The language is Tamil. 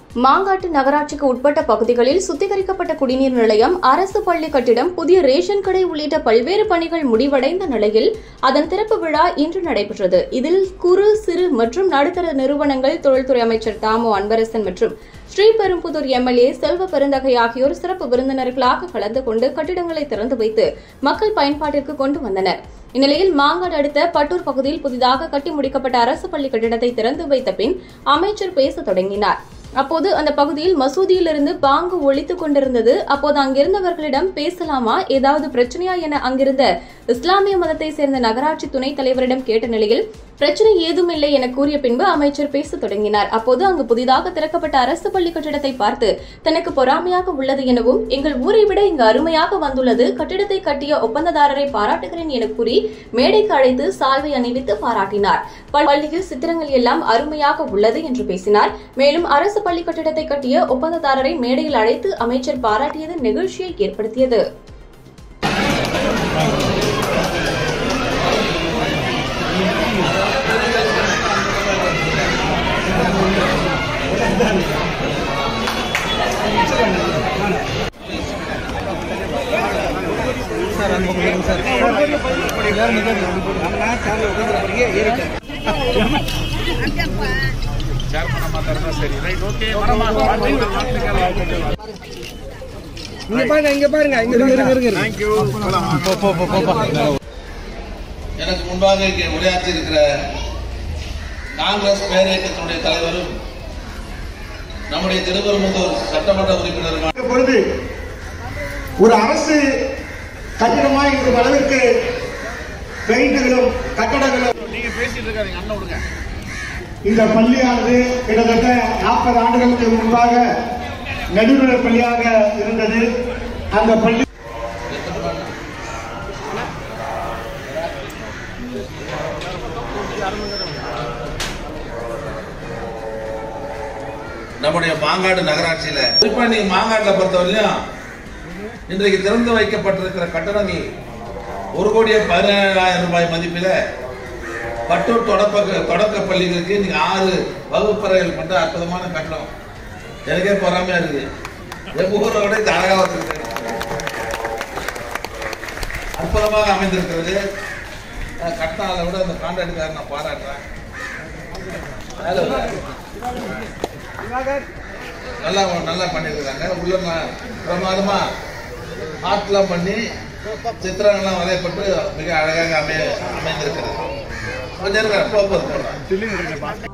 மாங்காட்டு நகராட்சிக்கு உட்பட்ட பகுதிகளில் சுத்திகரிக்கப்பட்ட குடிநீர் நிலையம் அரசு பள்ளி கட்டிடம் புதிய ரேஷன் கடை உள்ளிட்ட பல்வேறு பணிகள் முடிவடைந்த நிலையில் அதன் திறப்பு விழா இன்று நடைபெற்றது இதில் குறு சிறு மற்றும் நடுத்தர நிறுவனங்கள் தொழில்துறை அமைச்சர் தாமோ அன்பரசன் மற்றும் ஸ்ரீபெரும்புதூர் எம்எல்ஏ செல்வ பெருந்தகை ஆகியோர் சிறப்பு விருந்தினர்களாக கலந்து கொண்டு கட்டிடங்களை திறந்து வைத்து மக்கள் பயன்பாட்டிற்கு கொண்டு வந்தனர் இந்நிலையில் மாங்காடு அடுத்த பட்டூர் பகுதியில் புதிதாக கட்டி முடிக்கப்பட்ட அரசு பள்ளி கட்டிடத்தை திறந்து வைத்த பின் அமைச்சர் பேசத் தொடங்கினார் அப்போது அந்த பகுதியில் மசூதியிலிருந்து பாங்கு ஒழித்துக் கொண்டிருந்தது அப்போது அங்கிருந்தவர்களிடம் பேசலாமா ஏதாவது பிரச்சனையா என அங்கிருந்த இஸ்லாமிய மதத்தை சேர்ந்த நகராட்சி துணைத் தலைவரிடம் கேட்ட நிலையில் பிரச்சனை ஏதும் இல்லை என கூறிய பின்பு அமைச்சர் பேசத் தொடங்கினார் அப்போது அங்கு புதிதாக திறக்கப்பட்ட அரசு பள்ளி கட்டிடத்தை பார்த்து தனக்கு பொறாமையாக உள்ளது எனவும் எங்கள் ஊரை விட இங்கு அருமையாக வந்துள்ளது கட்டிடத்தை கட்டிய ஒப்பந்ததாரரை பாராட்டுகிறேன் என கூறி மேடைக்கு அழைத்து சால்வை அணிவித்து பாராட்டினார் பள்ளியில் சித்திரங்கள் எல்லாம் அருமையாக உள்ளது என்று பேசினார் மேலும் அரசு பள்ளி கட்டிடத்தை கட்டிய ஒப்பந்ததாரரை மேடையில் அழைத்து அமைச்சர் பாராட்டியது நெகிழ்ச்சியை ஏற்படுத்தியது இங்க பாருங்க இங்க பாருங்க இங்க பாருங்க எனக்கு முன்பாக இங்கே உரையாற்றி இருக்கிற காங்கிரஸ் பேரியக்கத்தினுடைய தலைவரும் நம்முடைய திருப்பரங்குன்றூர் சட்டமன்ற உறுப்பினருமான பார்க்கும் பொழுது ஒரு அரசு கட்டிடமா இருக்கும் அளவிற்கு பெயிண்டுகளும் கட்டடங்களும் இந்த பள்ளியானது கிட்டத்தட்ட நாற்பது ஆண்டுகளுக்கு முன்பாக நடுநிலை பள்ளியாக இருந்தது அந்த பள்ளி நம்முடைய மாங்காடு நகராட்சியில குறிப்பா நீ மாங்காடுல பொறுத்தவரையிலும் இன்றைக்கு திறந்து வைக்கப்பட்டிருக்கிற கட்டடங்கள் ஒரு கோடியே பதினேழாயிரம் ரூபாய் மதிப்பில பட்டூர் தொடக்க தொடக்க பள்ளிகளுக்கு இன்னைக்கு ஆறு வகுப்பறைகள் கொண்ட அற்புதமான கட்டடம் எனக்கே பொறாமையா இருக்கு எங்க ஊரை விட இது அழகா வச்சிருக்கு அற்புதமாக அமைந்திருக்கிறது அஹ் கட்டினால விட அந்த கான்ட்ராக்டுக்காரர் நான் பாராட்டுறேன் வேலை இல்லை. நல்லா நல்லா பண்ணியிருக்காங்க உள்ள ந- பிரமாதமா ஆர்ட்லாம் பண்ணி சித்திரங்கள்லாம் வரையப்பட்டு மிக அழகாக அமைய அமைந்திருக்கிறது கொஞ்சம் இருங்க, போகும்போது போடுறேன்